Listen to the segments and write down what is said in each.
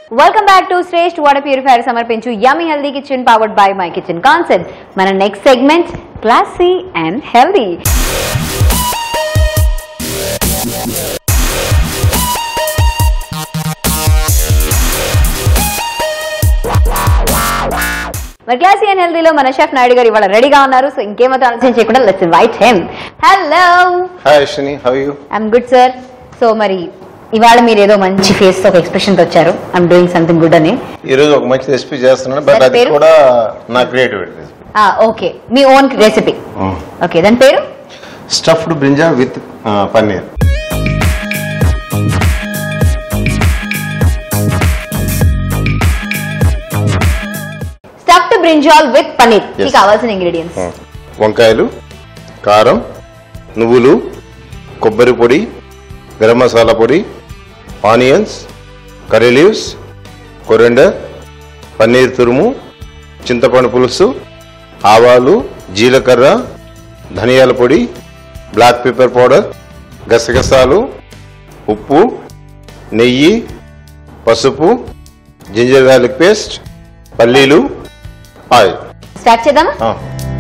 Welcome back to Shreshtha water purifier సమర్పించు yummy healthy kitchen powered by my kitchen concept మన next segment classy and healthy మరి classy and హెల్దీలో మన chef Naidu గారు ఇవాళ రెడీగా ఉన్నారు సో ఇంకేమాత్రం ఆలోచన చేయకుండా let's invite her hello hi Ashwini how you I'm good sir so మరి ఇవాళ మీరు ఏదో మంచి ఫేస్ తో ఒక ఎక్స్ప్రెషన్ తో వచ్చారు ఐఎమ్ డూయింగ్ సంథింగ్ గుడ్ అని ఈరోజు ఒక మంచి రెసిపీ చేస్తున్నాను బట్ దాని అది పేరు? కూడా నా క్రియేటివిటీ రెసిపీ ఓకే మీ ఓన్ రెసిపీ ఓకే దాని పేరు stuffed brinjal with paneer stuffed brinjal with paneer Yes. మీకు కావాల్సిన ఇంగ్రీడియంట్స్ వంకాయలు కారం నువ్వులు కొబ్బరి పొడి గరం మసాలా పొడి onions curry leaves coriander paneer తురుము చింతపండు పులుసు ఆవాలు జీలకర్ర ధనియాల పొడి బ్లాక్ పెప్పర్ పౌడర్ గసగసాలు ఉప్పు నెయ్యి పసుపు జింజర్ గార్లిక్ పేస్ట్ పల్లీలు ఆయిల్ స్టార్ట్ చేద్దామా ఆ.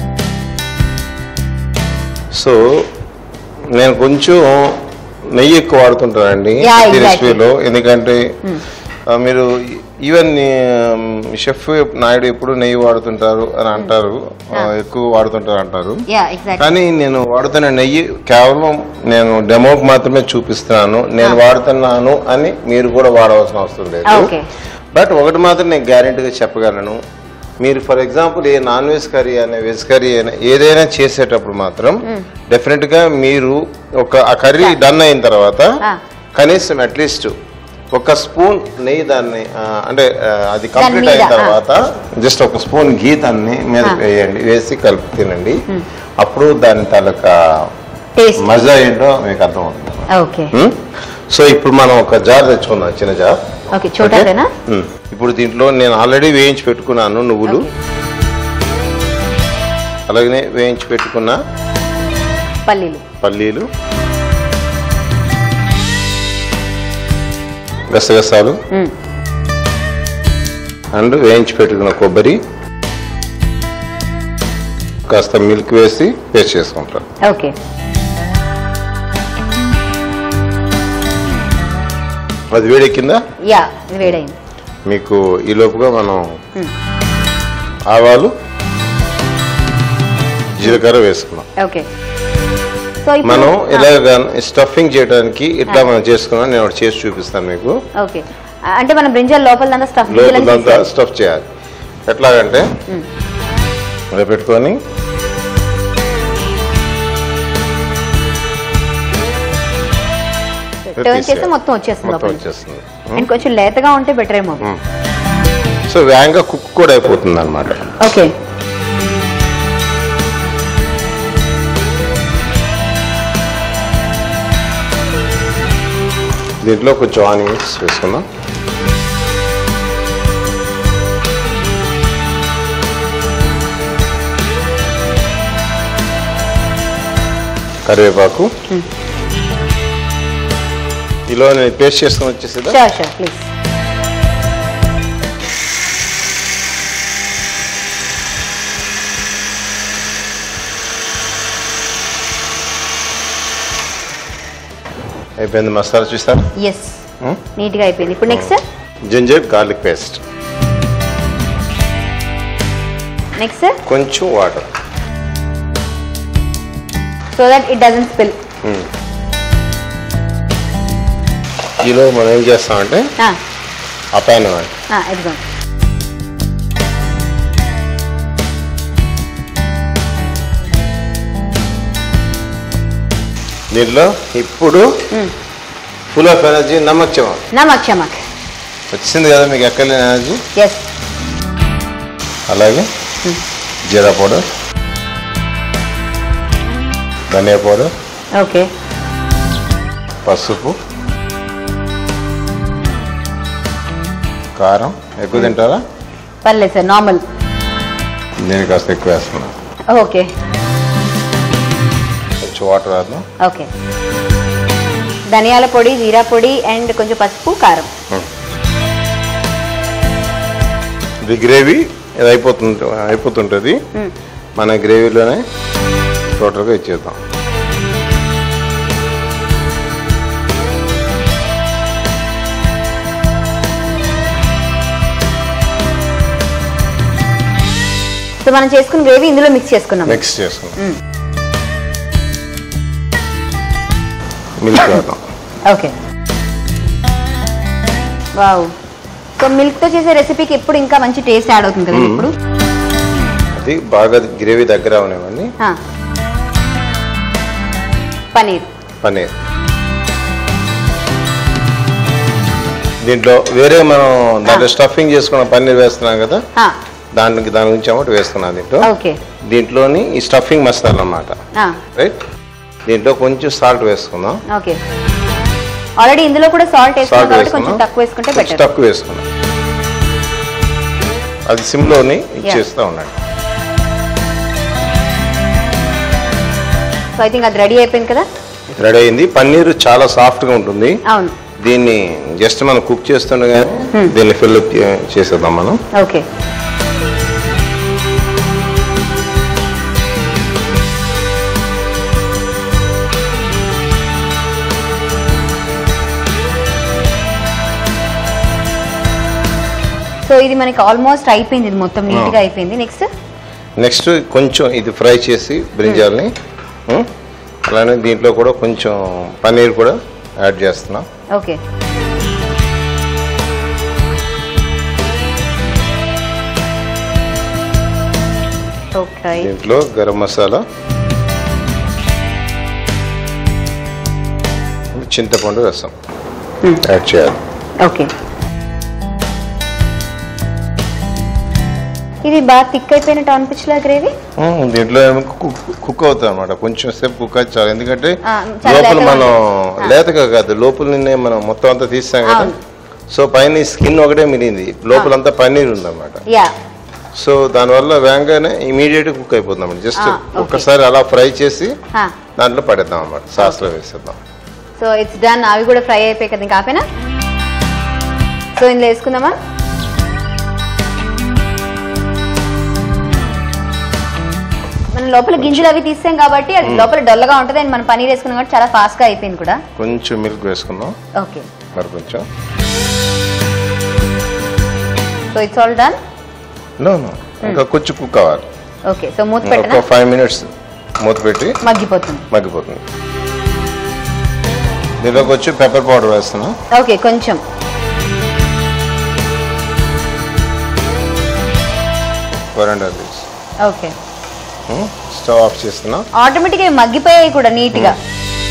సో నేను కొంచెం నెయ్యి ఎక్కువ వాడుతుంటానండి Yeah, ప్రతి exactly. రెసిపీలో ఎందుకంటే ఆ, మీరు ఈవెన్ షెఫ్ నాయుడు ఎప్పుడు నెయ్యి వాడుతుంటారు అని అంటారు ఆ, ఎక్కువ వాడుతుంటారు అంటారు యా ఎగ్జాక్ట్ కానీ నేను వాడుతున్న నెయ్యి కేవలం నేను డెమోకి మాత్రమే చూపిస్తున్నాను నేను వాడుతున్నాను అని మీరు కూడా వాడవలసిన అవసరం లేదు Okay. బట్ ఒకటి మాత్రం నేను గ్యారెంటీగా చెప్పగలను మీరు ఫర్ ఎగ్జాంపుల్ ఏ నాన్ వెజ్ కర్రీ అయినా వెజ్ కర్రీ అయినా ఏదైనా చేసేటప్పుడు మాత్రం డెఫినెట్ గా మీరు ఒక ఆ కర్రీ డన్ అయిన తర్వాత Ah. కనీసం అట్లీస్ట్ ఒక స్పూన్ నెయ్యి దాన్ని ఆ, అంటే ఆ, అది కంప్లీట్ మీద, అయిన ah. తర్వాత జస్ట్ ఒక స్పూన్ గీ దాన్ని మీద Ah. వేయండి వేసి కలిపి తినండి అప్పుడు దాని తాలూకా టేస్ట్ మజా ఏంటో మీకు అర్థమవుతుంది ఓకే హ్మ్? సో ఇప్పుడు మనం ఒక జార్ తెచ్చుకుందాం చిన్న జార్ ఓకే చూడాలేనా హ్మ్. ఇప్పుడు దీంట్లో నేను ఆల్రెడీ వేయించి పెట్టుకున్నాను నువ్వులు అలాగనే వేయించి పెట్టుకున్న పల్లీలు పల్లీలు గసగసాలు మ్మ్. అండ్ వేయించి పెట్టుకున్న కొబ్బరి కాస్త మిల్క్ వేసి పేస్ట్ చేసుకుంటాను ఓకే అది వేడెక్కిందా యా ఇది వేడైంది మీకు ఈ లోపుగా మనం మ్మ్. ఆవాలు జీలకర్ర వేసుకున్నాం ఓకే సో ఇప్పుడు మనం ఇలాగ స్టఫింగ్ చేయడానికి ఇట్లా మనం చేసుకున్నాం నేను ఒకటి చేసి చూపిస్తాను మీకు ఓకే అంటే మనం బ్రింజాల్ లోపల స్టఫ్ లోపలంతా స్టఫ్ చేయాలి ఎట్లాగంటే ఇలా పెట్టుకొని టర్న్ చేస్తే మొత్తం వచ్చేస్తుంది మొత్తం లోపల వచ్చేస్తుంది అండ్ కొంచెం లేతగా ఉంటే బెటర్ ఏమో సో వేగంగా కుక్ కూడా అయిపోతుంది అనమాట ఓకే దీంట్లో కొంచెం ఆనియన్స్ వేసుకుందాం కరివేపాకు ఇలా నేను పేస్ట్ చేసుకొని వచ్చేసేదా షూర్ షూర్ ప్లీజ్ అయిపోయింది మసాలా చూస్తారా ఎస్ నీట్గా అయిపోయింది ఇప్పుడు next ginger garlic paste next కొంచెం water so that it doesn't spill ఈలో మనం ఏం చేస్తామంటే ఆ ప్యాన్ ఇవ్వండి ఇదిగో దీంట్లో ఇప్పుడు ఫుల్ ఆఫ్ ఎనర్జీ నమ్మకం చెమ్మ నమక్ చమక్ వచ్చింది కదా మీకు ఎక్కడ లేని ఎనర్జీ ఎస్ అలాగే jeera powder dhania powder okay పసుపు కారం ఎక్కువ తింటారా పర్లేదు సార్ నార్మల్ నేను కాస్త ఎక్కువ వేస్తున్నాను ఓకే కొంచెం వాటర్ వేద్దాం ఓకే ధనియాల పొడి జీరా పొడి అండ్ కొంచెం పసుపు కారం ఇది గ్రేవీ ఇది అయిపోతుంది అయిపోతుంటుంది మ్మ్. మన గ్రేవీలోనే టోటల్గా ఇచ్చేద్దాం సో మనం చేసుకున్న గ్రేవీ ఇందులో మిక్స్ చేసుకున్నాం మిక్స్ చేసుకుందాం మిల్క్ వేద్దాం ఓకే వావ్ సో మిల్క్ తో చేసే రెసిపీకి ఎప్పుడు ఇంకా మంచి టేస్ట్ యాడ్ అవుతుంది కదా ఇప్పుడు అది బాగా గ్రేవీ దగ్గర అవనివ్వండి ఆ. పనీర్ పన్నీర్ దీంట్లో వేరే మనం దాంట్లో స్టఫింగ్ చేసుకున్న పన్నీర్ వేస్తున్నాం కదా ఆ, దానికి దాని గురించి అమౌంట్ వేస్తున్నాం దీంట్లో ఓకే దీంట్లోని ఈ స్టఫింగ్ మసాలా అన్నమాట ఆ, రైట్ దీంట్లో కొంచెం సాల్ట్ వేసుకుందాం ఓకే ఆల్రెడీ ఇందులో కూడా సాల్ట్ వేసుకున్నాం సాల్ట్ కాబట్టి కొంచెం వేసుకున్నాం తక్కువ వేసుకుంటే కొంచెం బెటర్ తక్కువ వేసుకున్నాం అది సిమ్లోని ఇచ్చేస్తూ ఉండండి సో ఐ థింక్ అది రెడీ అయిపోయింది కదా రెడీ అయింది పన్నీర్ చాలా సాఫ్ట్గా ఉంటుంది అవును దీన్ని జస్ట్ మనం కుక్ చేస్తుండగా దీన్ని ఫిల్అప్ చేసేద్దాం మనం ఓకే సో ఇది మనకి ఆల్మోస్ట్ అయిపోయింది ఇది మొత్తం నీట్ గా అయిపోయింది నెక్స్ట్ నెక్స్ట్ కొంచెం ఇది ఫ్రై చేసి బ్రింజాల్ని ఉం? అలానే దీంట్లో కూడా కొంచెం పన్నీర్ కూడా యాడ్ చేస్తున్నాం ఓకే ఓకే దీంట్లో గరం మసాలా చింతపండు రసం యాడ్ చేయాలి ఓకే ఇది బాగా థిక్ అయిపోయినట్టు అనిపించలే గ్రేవీ ఉం, దీంట్లో ఏమో కుక్ కుక్ అవుతుంది అనమాట కొంచెం సేపు కుక్ అయితే చాలు ఎందుకంటే ఆ, చాలా లోపల లేతగా మనం ఉంటుంది. లేతగా కాదు లోపల నిన్నే మనం మొత్తం అంతా తీస్తాం కదా అవును. సో పైన స్కిన్ ఒకటే మిగిలింది లోపలంతా పన్నీర్ ఉందన్నమాట యా సో దానివల్ల వేగంగానే ఇమీడియట్ కుక్ అయిపోతుంది అన్నమాట జస్ట్ ఆ, okay. ఒక్కసారి అలా ఫ్రై చేసి దాంట్లో పడేద్దాం అన్నమాట సాస్లో వేసేద్దాం సో ఇట్స్ డన్ అవి కూడా ఫ్రై అయిపోయి కదా ఇంకా ఆపేనా సో ఇందులో వేసుకుందామా మనం లోపల గింజలు అవి తీసాం కాబట్టి అది లోపల డొల్లగా ఉంటుంది అండ్ మనం పనీర్ వేసుకున్నాం కాబట్టి చాలా ఫాస్ట్ గా అయిపోయింది కూడా కొంచెం మిల్క్ వేసుకుందాం ఓకే మరి కొంచెం so it's all done no no ఇంకా కొంచెం కుక్ అవ్వాలి ఓకే సో మూత ఒక పెట్టనా ఫైవ్ మినిట్స్ మూత పెట్టి మగ్గిపోతుంది మగ్గిపోతుంది దీంట్లోకి వచ్చి పెప్పర్ పౌడర్ వేస్తున్నాం ఓకే కొంచెం coriander leaves okay stove off చేస్తున్నాం ఆటోమేటిక్ గా మగ్గిపోయాయి కూడా నీట్ గా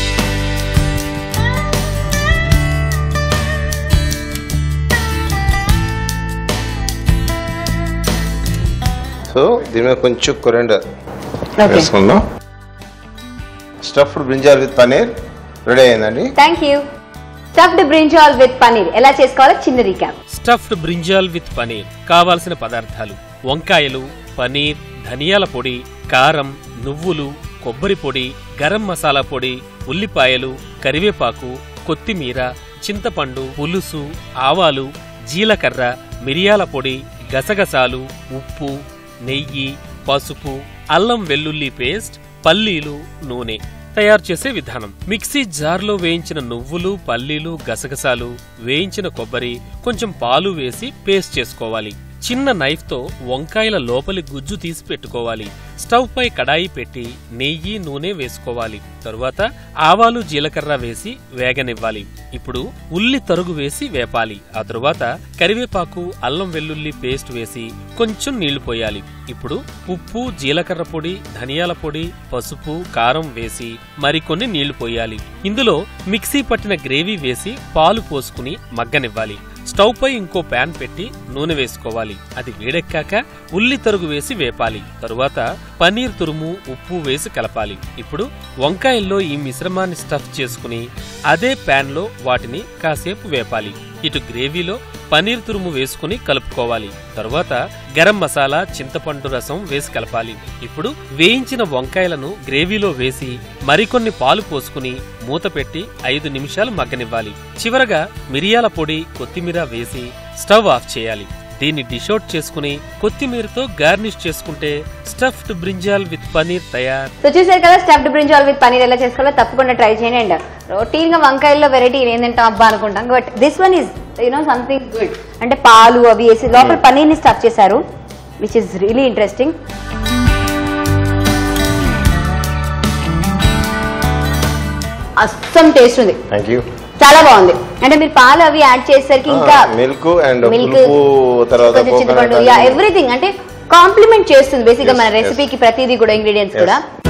సో దీని మీద కొంచెం కొరండర్ ఓకే వేసుకుందాం stuffed brinjal with paneer ready అయిందండి thank you stuffed brinjal with paneer ఎలా చేసుకోవాలో చిన్న recap stuffed brinjal with paneer కావాల్సిన పదార్థాలు వంకాయలు పనీర్ ధనియాల పొడి కారం నువ్వులు కొబ్బరి పొడి గరం మసాలా పొడి ఉల్లిపాయలు కరివేపాకు కొత్తిమీర చింతపండు పులుసు ఆవాలు జీలకర్ర మిరియాల పొడి గసగసాలు ఉప్పు నెయ్యి పసుపు అల్లం వెల్లుల్లి పేస్ట్ పల్లీలు నూనె తయారు చేసే విధానం మిక్సీ జార్లో వేయించిన నువ్వులు పల్లీలు గసగసాలు వేయించిన కొబ్బరి కొంచెం పాలు వేసి పేస్ట్ చేసుకోవాలి చిన్న నైఫ్ తో వంకాయల లోపలి గుజ్జు తీసి పెట్టుకోవాలి స్టవ్ పై కడాయి పెట్టి నెయ్యి నూనె వేసుకోవాలి తరువాత ఆవాలు జీలకర్ర వేసి వేగనివ్వాలి ఇప్పుడు ఉల్లి తరుగు వేసి వేపాలి ఆ తరువాత కరివేపాకు అల్లం వెల్లుల్లి పేస్ట్ వేసి కొంచెం నీళ్లు పోయాలి ఇప్పుడు ఉప్పు జీలకర్ర పొడి ధనియాల పొడి పసుపు కారం వేసి మరికొన్ని నీళ్లు పోయాలి ఇందులో మిక్సీ పట్టిన గ్రేవీ వేసి పాలు పోసుకుని మగ్గనివ్వాలి స్టవ్ పై ఇంకో ప్యాన్ పెట్టి నూనె వేసుకోవాలి అది వేడెక్కాక ఉల్లి తరుగు వేసి వేపాలి తరువాత పన్నీర్ తురుము ఉప్పు వేసి కలపాలి ఇప్పుడు వంకాయల్లో ఈ మిశ్రమాన్ని స్టఫ్ చేసుకుని అదే ప్యాన్ లో వాటిని కాసేపు వేపాలి ఇటు గ్రేవీలో పన్నీర్ తురుము వేసుకుని కలుపుకోవాలి తరువాత గరం మసాలా చింతపండు రసం వేసి కలపాలి ఇప్పుడు వేయించిన వంకాయలను గ్రేవీలో వేసి మరికొన్ని పాలు పోసుకుని మూత పెట్టి ఐదు నిమిషాలు మగ్గనివ్వాలి చివరగా మిరియాల పొడి కొత్తిమీర వేసి స్టవ్ ఆఫ్ చేయాలి దీన్ని డిష్ అవుట్ చేసుకుని కొత్తిమీరతో గార్నిష్ చేసుకుంటే స్టఫ్డ్ బ్రింజాల్ విత్ పనీర్ తయార్ సో చూసారు కదా స్టఫ్డ్ బ్రింజాల్ విత్ పనీర్ ఎలా చేసుకోవాలో తప్పకుండా ట్రై చేయండి అండ్ రొటీన్ గా వంకాయల్లో వెరైటీ ఏంటంటే అబ్బా అనుకుంటాం but this one is you know something good అంటే పాలు అవి వేసి లోపల పనీర్ ని స్టఫ్ చేశారు which is really interesting awesome taste ఉంది థ్యాంక్ యూ చాలా బాగుంది అంటే మీరు పాలు అవి యాడ్ చేసేసరికి ఇంకా మిల్క్ అండ్ Milk, పులుపు తర్వాత కొంచెం చింతపండు coconut యా అన్ని- ఎవ్రీథింగ్ అంటే కాంప్లిమెంట్ చేస్తుంది బేసిక్ గా Yes, మన yes. రెసిపీకి ప్రతిదీ కూడా ఇంగ్రీడియంట్స్ Yes. కూడా